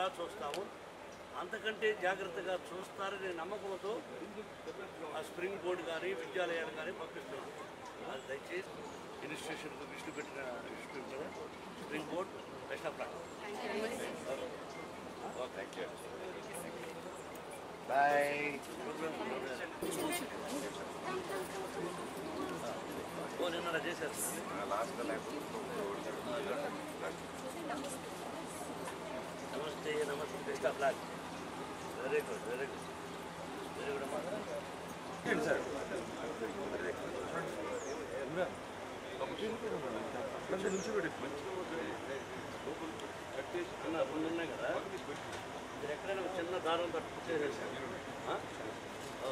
ఎలా చూస్తాము అంతకంటే జాగ్రత్తగా చూస్తారనే నమ్మకంతో ఆ స్ప్రింగ్ బోర్డు కానీ విద్యాలయాలు కానీ పంపిస్తున్నాం అది దయచేసి ఇన్స్టిట్యూషన్కు దృష్టి పెట్టిన ఇన్స్టిట్యూట్ కదా springboard best of luck okay boy ఓ నిన్న చేశారు నమస్తే నమస్తే best of luck very good very good very good అమ్మా చిన్న రెండు ఉన్నాయి కదా మీరు ఎక్కడైనా ఒక చిన్న దారం తట్టు చేసేసారు ఆ? ఓ.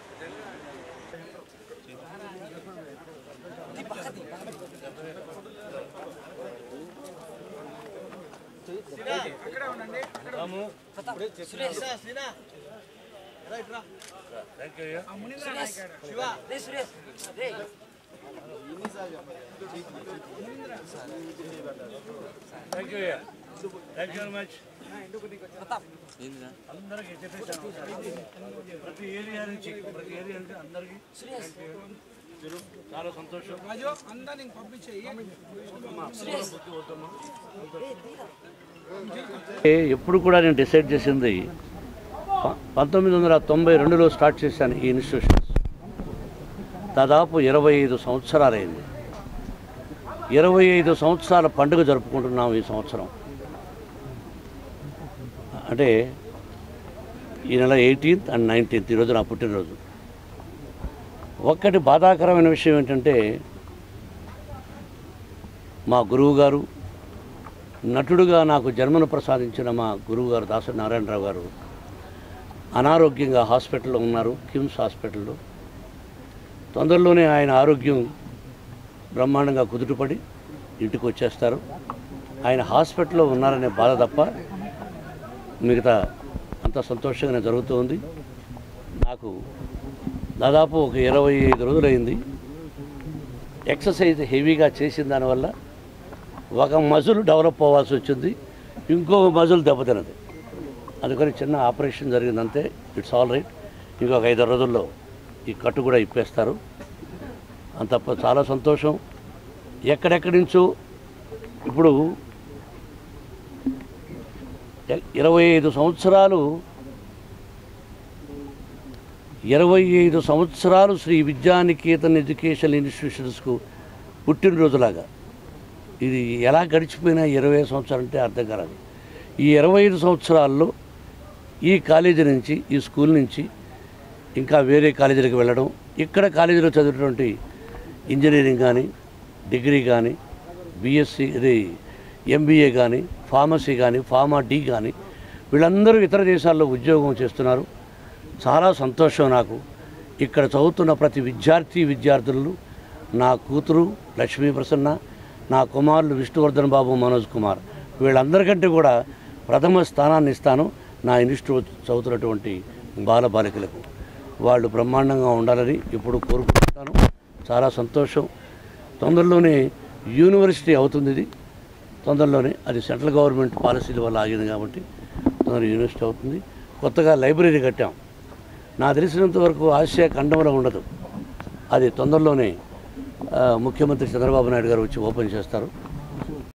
Thank you thank you thank you very much అందరికీ చెప్పేసాను ప్రతి ఏరియా నుంచి ప్రతి ఏరియా నుంచి అందరికీ చాలా సంతోషం ఎప్పుడు కూడా నేను డిసైడ్ చేసింది ప- పంతొమ్మిది వందల తొంభై రెండులో స్టార్ట్ చేశాను ఈ ఇన్స్టిట్యూషన్స్ దాదాపు ఇరవై ఐదు సంవత్సరాలైంది ఇరవై ఐదు సంవత్సరాల పండుగ జరుపుకుంటున్నాం ఈ సంవత్సరం అంటే ఈ నెల ఎయిటీన్త్ అండ్ నైన్టీన్త్ ఈరోజు నా పుట్టినరోజు ఒక్కటి బాధాకరమైన విషయం ఏంటంటే మా గురువు గారు నటుడుగా నాకు జన్మను ప్రసాదించిన మా గురువు గారు దాసరి నారాయణరావు గారు అనారోగ్యంగా హాస్పిటల్లో ఉన్నారు కిమ్స్ హాస్పిటల్లో తొందరలోనే ఆయన ఆరోగ్యం బ్రహ్మాండంగా కుదుటపడి ఇంటికి వచ్చేస్తారు ఆయన హాస్పిటల్లో ఉన్నారనే బాధ తప్ప మిగతా అంత సంతోషంగానే జరుగుతుంది నాకు దాదాపు ఒక ఇరవై ఐదు రోజులైంది ఎక్సర్సైజ్ హెవీగా చేసిన దానివల్ల ఒక మజుల్ డెవలప్ అవ్వాల్సి వచ్చింది ఇంకో మజుల్ దెబ్బతినది అందుకని చిన్న ఆపరేషన్ జరిగింది అంతే ఇట్స్ ఆల్ రైట్ ఇంకొక ఐదు రోజుల్లో ఈ కట్టు కూడా ఇప్పేస్తారు అంత చాలా సంతోషం ఎక్కడెక్కడి నుంచో ఇప్పుడు ఎ- ఇరవై ఐదు సంవత్సరాలు ఇరవై ఐదు సంవత్సరాలు శ్రీ విద్యానికేతన్ ఎడ్యుకేషన్ ఇన్స్టిట్యూషన్స్కు పుట్టినరోజులాగా ఇది ఎలా గడిచిపోయినా ఇరవై ఐదు సంవత్సరాలు అంటే అర్థం కాలేదు ఈ ఇరవై ఐదు సంవత్సరాల్లో ఈ కాలేజీ నుంచి ఈ స్కూల్ నుంచి ఇంకా వేరే కాలేజీలకు వెళ్ళడం ఇక్కడ కాలేజీలో చదివినటువంటి ఇంజనీరింగ్ కానీ డిగ్రీ కానీ బీఎస్సీ ఇది ఎంబీఏ కానీ ఫార్మసీ కానీ ఫార్మా డి కానీ వీళ్ళందరూ ఇతర దేశాల్లో ఉద్యోగం చేస్తున్నారు చాలా సంతోషం నాకు ఇక్కడ చదువుతున్న ప్రతి విద్యార్థి విద్యార్థులు నా కూతురు లక్ష్మీ ప్రసన్న నా కుమారులు విష్ణువర్ధన్ బాబు మనోజ్ కుమార్ వీళ్ళందరికంటే కూడా ప్రథమ స్థానాన్ని ఇస్తాను నా ఇన్స్టిట్యూట్ చదువుతున్నటువంటి బాల బాలికలకు వాళ్ళు బ్రహ్మాండంగా ఉండాలని ఇప్పుడు కోరుకుంటున్నాను చాలా సంతోషం తొందరలోనే యూనివర్సిటీ అవుతుంది ఇది తొందరలోనే అది సెంట్రల్ గవర్నమెంట్ పాలసీల వల్ల ఆగింది కాబట్టి తొందర యూనివర్సిటీ అవుతుంది కొత్తగా లైబ్రరీ కట్టాం నా తెలిసినంత వరకు ఆసియా ఖండంలో ఉండదు అది తొందరలోనే ఆ, ముఖ్యమంత్రి చంద్రబాబు నాయుడు గారు వచ్చి ఓపెన్ చేస్తారు